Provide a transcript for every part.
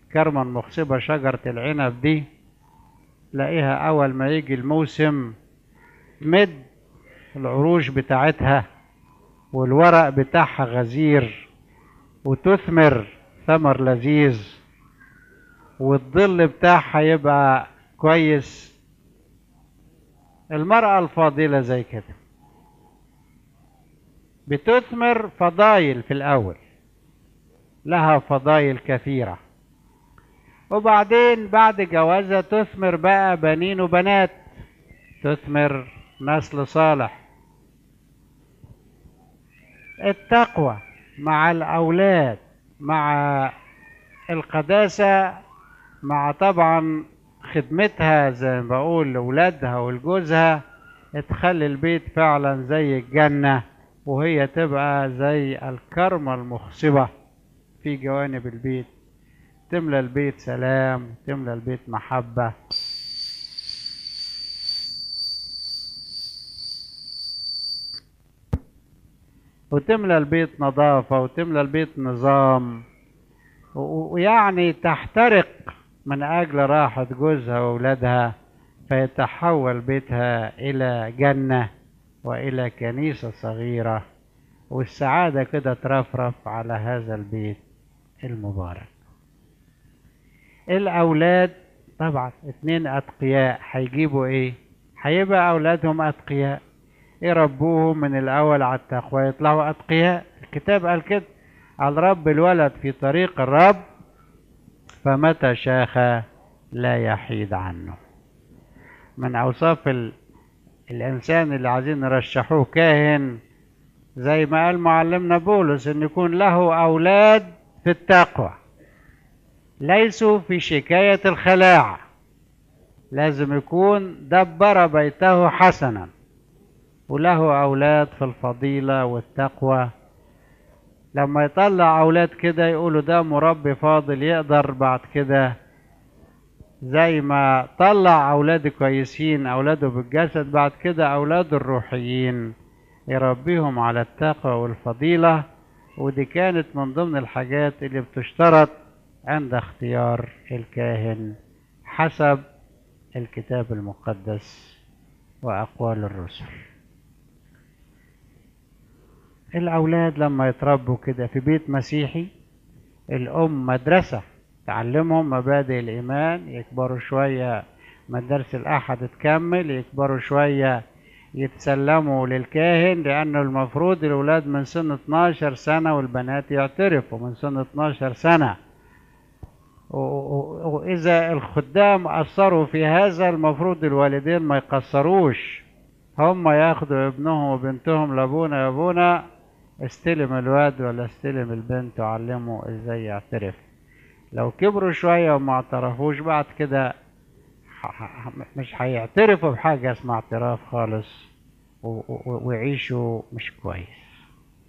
كرما مخصبة شجرة العنب دي تلاقيها أول ما يجي الموسم تمد العروش بتاعتها والورق بتاعها غزير وتثمر ثمر لذيذ والظل بتاعها يبقى كويس المرأة الفاضلة زي كده بتثمر فضايل في الأول لها فضايل كثيرة وبعدين بعد جوازها تثمر بقى بنين وبنات تثمر نسل صالح التقوى مع الأولاد مع القداسة مع طبعا خدمتها زي ما بقول لأولادها ولجوزها تخلي البيت فعلا زي الجنة وهي تبقى زي الكرمة المخصبة في جوانب البيت تملى البيت سلام تملى البيت محبة وتملى البيت نظافة وتملى البيت نظام ويعني تحترق من أجل راحة جوزها وأولادها فيتحول بيتها إلى جنة وإلى كنيسة صغيرة والسعادة كده ترفرف على هذا البيت المبارك الأولاد طبعا اتنين أتقياء هيجيبوا إيه؟ هيبقى أولادهم أتقياء يربوهم من الأول على التقوى يطلعوا أتقياء الكتاب قال كده على رب الولد في طريق الرب فمتى شاخ لا يحيد عنه من أوصاف ال... الإنسان اللي عايزين نرشحوه كاهن زي ما قال معلمنا بولس إن يكون له أولاد في التقوى ليسوا في شكاية الخلاعة لازم يكون دبر بيته حسنا وله أولاد في الفضيلة والتقوى لما يطلع أولاد كده يقولوا ده مربي فاضل يقدر بعد كده زي ما طلع أولاد كويسين أولاده بالجسد بعد كده أولاده الروحيين يربيهم على التقوى والفضيلة ودي كانت من ضمن الحاجات اللي بتشترط عند اختيار الكاهن حسب الكتاب المقدس وأقوال الرسل الأولاد لما يتربوا كده في بيت مسيحي الأم مدرسة تعلمهم مبادئ الإيمان يكبروا شوية مدارس الأحد تكمل يكبروا شوية يتسلموا للكاهن لأنه المفروض الأولاد من سن 12 سنة والبنات يعترفوا من سن 12 سنة وإذا الخدام أثروا في هذا المفروض الوالدين ما يقصروش هم ياخدوا ابنهم وبنتهم لابونا يا ابونا استلم الواد ولا استلم البنت وعلمه ازاي يعترف لو كبروا شوية وما اعترفوش بعد كده مش هيعترفوا بحاجة اسمها اعتراف خالص ويعيشوا مش كويس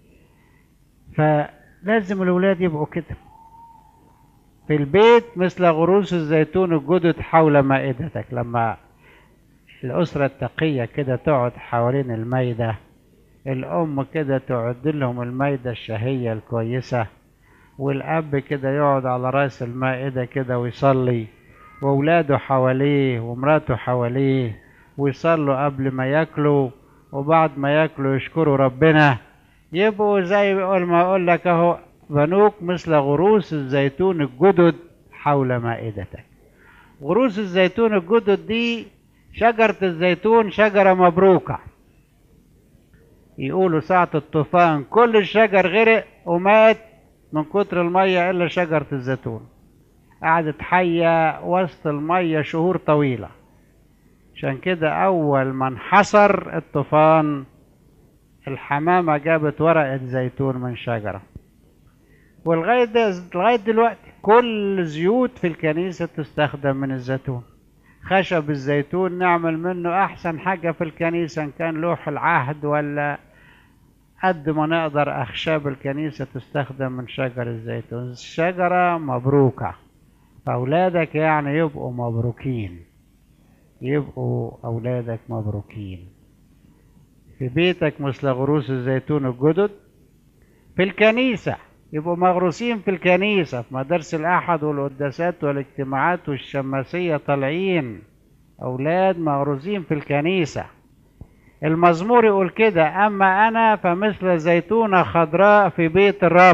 فلازم الولاد يبقوا كده في البيت مثل غروس الزيتون الجدد حول مائدتك لما الأسرة التقية كده تقعد حوالين المايدة الأم كده تعد لهم المايدة الشهية الكويسة والأب كده يقعد على رأس المائدة كده ويصلي وأولاده حواليه ومراته حواليه ويصلوا قبل ما ياكلوا وبعد ما ياكلوا يشكروا ربنا يبقوا زي ما أقول لك أهو بنوك مثل غروس الزيتون الجدد حول مائدتك غروس الزيتون الجدد دي شجرة الزيتون شجرة مبروكة يقولوا ساعة الطوفان كل الشجر غرق ومات من كتر المية إلا شجرة الزيتون قعدت حية وسط المية شهور طويلة عشان كده أول ما انحصر الطوفان الحمامة جابت ورقة زيتون من شجرة ولغاية لغاية دلوقتي كل زيوت في الكنيسة تستخدم من الزيتون خشب الزيتون نعمل منه أحسن حاجة في الكنيسة إن كان لوح العهد ولا قد ما نقدر أخشاب الكنيسة تستخدم من شجر الزيتون الشجرة مبروكة فأولادك يعني يبقوا مبروكين يبقوا أولادك مبروكين في بيتك مثل غروس الزيتون الجدد في الكنيسة يبقوا مغروسين في الكنيسة في مدارس الأحد والقداسات والاجتماعات والشماسية طالعين أولاد مغروسين في الكنيسة المزمور يقول كده أما أنا فمثل زيتونة خضراء في بيت الرب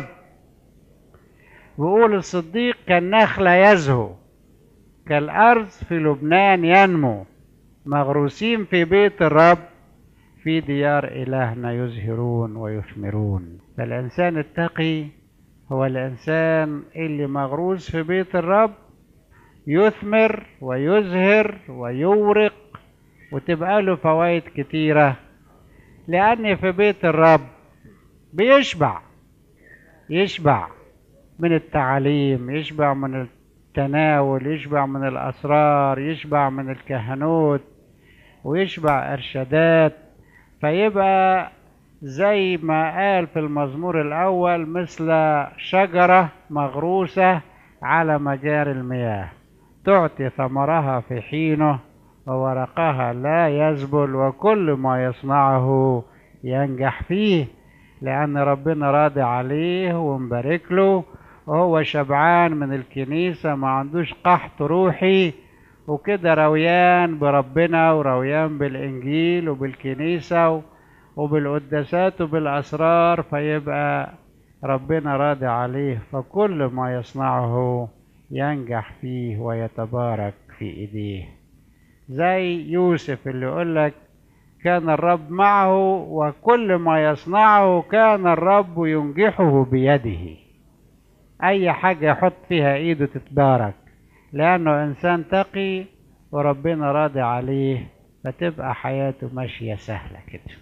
ويقول الصديق كالنخلة يزهو كالأرض في لبنان ينمو مغروسين في بيت الرب في ديار إلهنا يزهرون ويثمرون فالإنسان التقي هو الإنسان اللي مغروس في بيت الرب يثمر ويزهر ويورق وتبقى له فوائد كتيرة لأن في بيت الرب بيشبع يشبع من التعليم يشبع من التناول يشبع من الأسرار يشبع من الكهنوت ويشبع إرشادات فيبقى زي ما قال في المزمور الأول مثل شجرة مغروسة على مجاري المياه تعطي ثمرها في حينه وورقها لا يذبل وكل ما يصنعه ينجح فيه لأن ربنا راضي عليه ومبارك له وهو شبعان من الكنيسة ما عندوش قحط روحي وكده رويان بربنا ورويان بالإنجيل وبالكنيسة وبالقداسات وبالأسرار فيبقى ربنا راضي عليه فكل ما يصنعه ينجح فيه ويتبارك في إيديه زي يوسف اللي يقولك كان الرب معه وكل ما يصنعه كان الرب ينجحه بيده أي حاجة يحط فيها إيده تتبارك لأنه إنسان تقي وربنا راضي عليه فتبقى حياته ماشية سهلة كده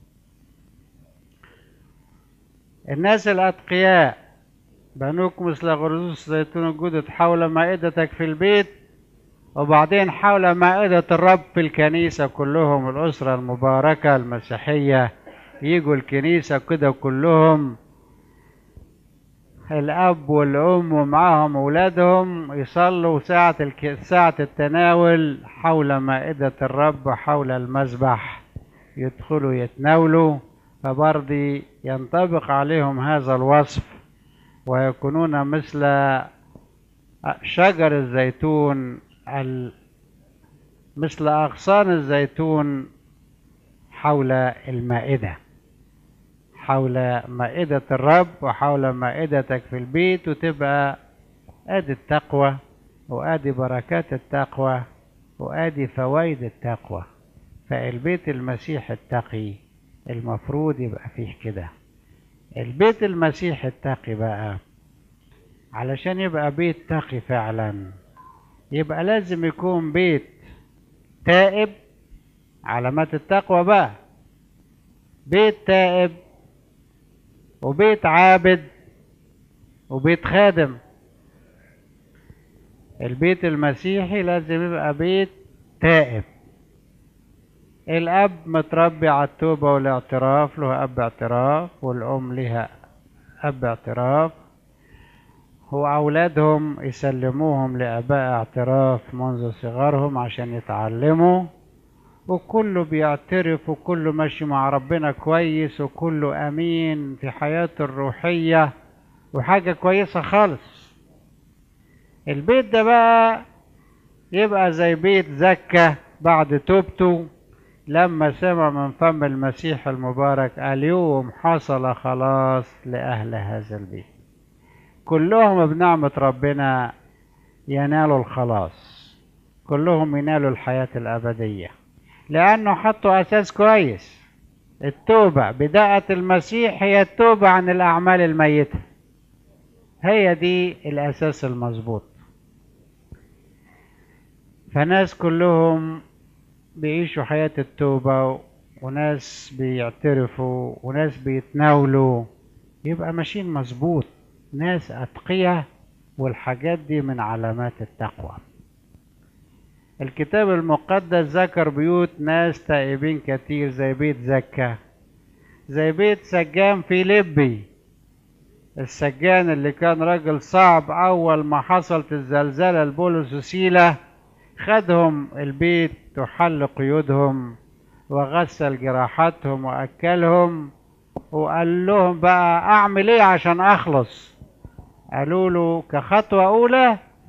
الناس الأتقياء بنوك مثل غرزوس زيتون الجدد حول مائدتك في البيت وبعدين حول مائدة الرب في الكنيسة كلهم الأسرة المباركة المسيحية يجوا الكنيسة كده كلهم الأب والأم ومعاهم أولادهم يصلوا ساعة الك... ساعة التناول حول مائدة الرب حول المذبح يدخلوا يتناولوا فبرضي ينطبق عليهم هذا الوصف ويكونون مثل شجر الزيتون ال... مثل أغصان الزيتون حول المائدة حول مائدة الرب وحول مائدتك في البيت وتبقى ادي التقوى وادي بركات التقوى وادي فوائد التقوى فالبيت المسيح التقي المفروض يبقى فيه كده البيت المسيح التقي بقى علشان يبقى بيت تقي فعلا يبقى لازم يكون بيت تائب علامات التقوى بقى بيت تائب وبيت عابد وبيت خادم البيت المسيحي لازم يبقى بيت تائب الأب متربي على التوبة والاعتراف له أب اعتراف والأم لها أب اعتراف وأولادهم يسلموهم لآباء اعتراف منذ صغرهم عشان يتعلموا وكله بيعترف وكله ماشي مع ربنا كويس وكله أمين في حياته الروحية وحاجة كويسة خالص البيت ده بقى يبقى زي بيت زكة بعد توبته لما سمع من فم المسيح المبارك اليوم حصل خلاص لأهل هذا البيت كلهم بنعمة ربنا ينالوا الخلاص كلهم ينالوا الحياة الأبدية لأنه حطوا أساس كويس التوبة بداءة المسيح هي التوبة عن الأعمال الميتة هي دي الأساس المظبوط فناس كلهم بيعيشوا حياة التوبة وناس بيعترفوا وناس بيتناولوا يبقى ماشيين مظبوط ناس أتقية والحاجات دي من علامات التقوى الكتاب المقدس ذكر بيوت ناس تائبين كتير زي بيت زكا زي بيت سجان في لبي السجان اللي كان راجل صعب أول ما حصلت الزلزلة البولس وسيلة خدهم البيت وحل قيودهم وغسل جراحاتهم وأكلهم وقال لهم بقى اعمل ايه عشان اخلص قالوا له كخطوة اولى